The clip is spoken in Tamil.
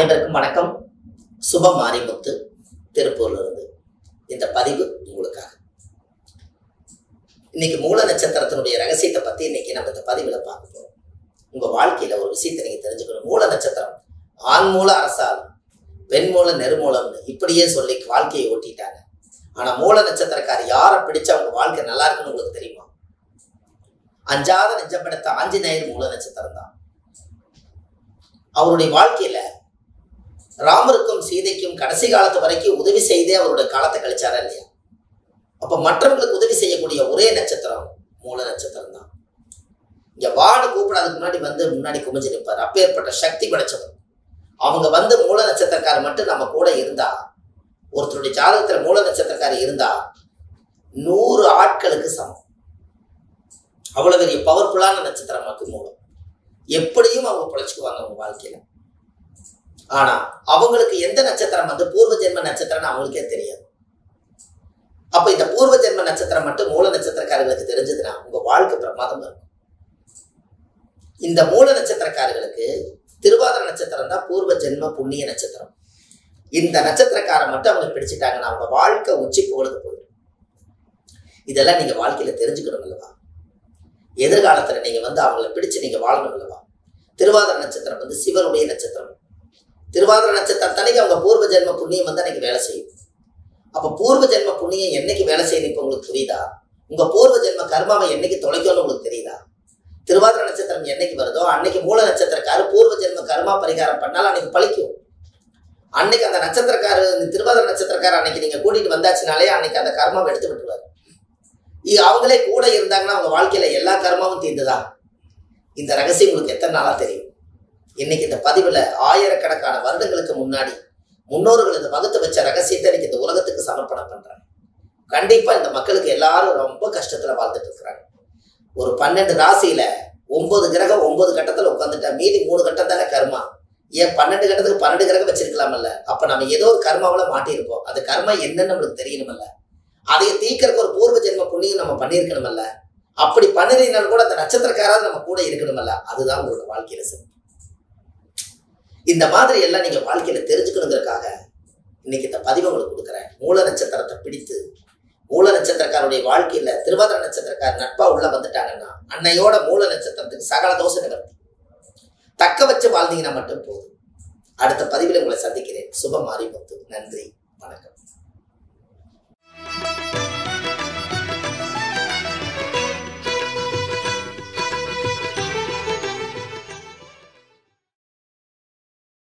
அனைவருக்கும் வணக்கம் சுப மாரிமுத்து திருப்பூர்ல இருந்து இந்த பதிவு உங்களுக்காக இன்னைக்கு மூல நட்சத்திரத்தினுடைய ரகசியத்தை பத்தி இன்னைக்கு நம்ம இந்த பதிவுல பார்க்க போறோம் உங்க வாழ்க்கையில ஒரு விஷயத்தை நீங்க தெரிஞ்சுக்கணும் மூல நட்சத்திரம் ஆண் மூல அரசால் பெண் மூல நெருமூலம்னு இப்படியே சொல்லி வாழ்க்கையை ஓட்டிட்டாங்க ஆனா மூல நட்சத்திரக்கார் யாரை பிடிச்சா உங்க வாழ்க்கை நல்லா இருக்குன்னு உங்களுக்கு தெரியுமா அஞ்சாத நெஞ்சப்படுத்த ஆஞ்சநேயர் மூல நட்சத்திரம் தான் அவருடைய வாழ்க்கையில ராமருக்கும் சீதைக்கும் கடைசி காலத்து வரைக்கும் உதவி செய்தே அவருடைய காலத்தை கழிச்சாரா இல்லையா அப்ப மற்றவங்களுக்கு உதவி செய்யக்கூடிய ஒரே நட்சத்திரம் மூல நட்சத்திரம் தான் இங்க வாடு கூப்பிடாதுக்கு முன்னாடி வந்து முன்னாடி குமிஞ்சு நிற்பார் அப்பேற்பட்ட சக்தி படைச்சவர் அவங்க வந்து மூல நட்சத்திரக்காரர் மட்டும் நம்ம கூட இருந்தா ஒருத்தருடைய ஜாதகத்துல மூல நட்சத்திரக்காரர் இருந்தா நூறு ஆட்களுக்கு சமம் அவ்வளவு பெரிய பவர்ஃபுல்லான நட்சத்திரம் மட்டும் மூலம் எப்படியும் அவங்க பிழைச்சுக்குவாங்க அவங்க வாழ்க்கையில ஆனா அவங்களுக்கு எந்த நட்சத்திரம் வந்து பூர்வ ஜென்ம நட்சத்திரம்னு அவங்களுக்கே தெரியாது அப்ப இந்த பூர்வ ஜென்ம நட்சத்திரம் மட்டும் மூல நட்சத்திரக்காரர்களுக்கு தெரிஞ்சதுன்னா உங்க வாழ்க்கை பிரமாதமா இருக்கும் இந்த மூல நட்சத்திரக்காரர்களுக்கு திருவாதிர நட்சத்திரம் தான் பூர்வ ஜென்ம புண்ணிய நட்சத்திரம் இந்த நட்சத்திரக்காரன் மட்டும் அவங்க பிடிச்சிட்டாங்கன்னா அவங்க வாழ்க்கை உச்சி பொழுது போயிடும் இதெல்லாம் நீங்க வாழ்க்கையில தெரிஞ்சுக்கணும் அல்லவா எதிர்காலத்துல நீங்க வந்து அவங்கள பிடிச்சு நீங்க வாழணும் அல்லவா திருவாதிர நட்சத்திரம் வந்து சிவனுடைய நட்சத்திரம் திருவாதிர நட்சத்திரம் தனிக்கு அவங்க பூர்வ ஜென்ம புண்ணியம் வந்து அன்னைக்கு வேலை செய்யும் அப்ப பூர்வ ஜென்ம புண்ணியம் என்னைக்கு வேலை செய்யுது இப்ப உங்களுக்கு புரியுதா உங்க பூர்வ ஜென்ம கர்மாவை என்னைக்கு தொலைக்கும்னு உங்களுக்கு தெரியுதா திருவாதிர நட்சத்திரம் என்னைக்கு வருதோ அன்னைக்கு மூல நட்சத்திரக்காரு பூர்வ ஜென்ம கர்மா பரிகாரம் பண்ணாலும் அன்னைக்கு பழிக்கும் அன்னைக்கு அந்த நட்சத்திரக்காரு இந்த திருவாதிர நட்சத்திரக்கார அன்னைக்கு நீங்க கூட்டிட்டு வந்தாச்சுனாலே அன்னைக்கு அந்த கர்மாவை எடுத்து விட்டுருவாரு இ- அவங்களே கூட இருந்தாங்கன்னா அவங்க வாழ்க்கையில எல்லா கர்மாவும் தீர்ந்துதா இந்த ரகசியம் உங்களுக்கு எத்தனை நாளா தெரியும் இன்னைக்கு இந்த பதிவுல ஆயிரக்கணக்கான வருடங்களுக்கு முன்னாடி முன்னோர்கள் இந்த வகுத்து வச்ச ரகசியத்தை இன்னைக்கு இந்த உலகத்துக்கு சமர்ப்பணம் பண்றாங்க கண்டிப்பா இந்த மக்களுக்கு எல்லாரும் ரொம்ப கஷ்டத்துல வாழ்ந்துட்டு இருக்கிறாங்க ஒரு பன்னெண்டு ராசியில ஒன்பது கிரகம் ஒன்பது கட்டத்துல உட்காந்துட்டா மீதி மூணு கட்டம் தானே கர்மா ஏன் பன்னெண்டு கட்டத்துக்கு பன்னெண்டு கிரகம் வச்சிருக்கலாமல்ல அப்ப நம்ம ஏதோ ஒரு கர்மாவில மாட்டியிருப்போம் அது கர்மா என்னன்னு நம்மளுக்கு தெரியணுமல்ல அதை தீக்கிறதுக்கு ஒரு பூர்வ ஜென்ம புண்ணியம் நம்ம பண்ணியிருக்கணுமல்ல அப்படி பண்ணினாலும் கூட அந்த நட்சத்திரக்காராவது நம்ம கூட இருக்கணுமல்ல அதுதான் உங்களோட வாழ்க்கையில சரி இந்த மாதிரி எல்லாம் நீங்க வாழ்க்கையில தெரிஞ்சுக்கணுங்கிறதுக்காக இன்னைக்கு இந்த பதிவை உங்களுக்கு கொடுக்குறேன் மூல நட்சத்திரத்தை பிடித்து மூல நட்சத்திரக்காரருடைய வாழ்க்கையில திருவாதிர நட்சத்திரக்கார நட்பா உள்ள வந்துட்டாங்கன்னா அன்னையோட மூல நட்சத்திரத்துக்கு சகல தோசை நிவர்த்தி தக்க வச்சு வாழ்ந்தீங்கன்னா மட்டும் போதும் அடுத்த பதிவில் உங்களை சந்திக்கிறேன் சுப மாரிமுத்து நன்றி வணக்கம்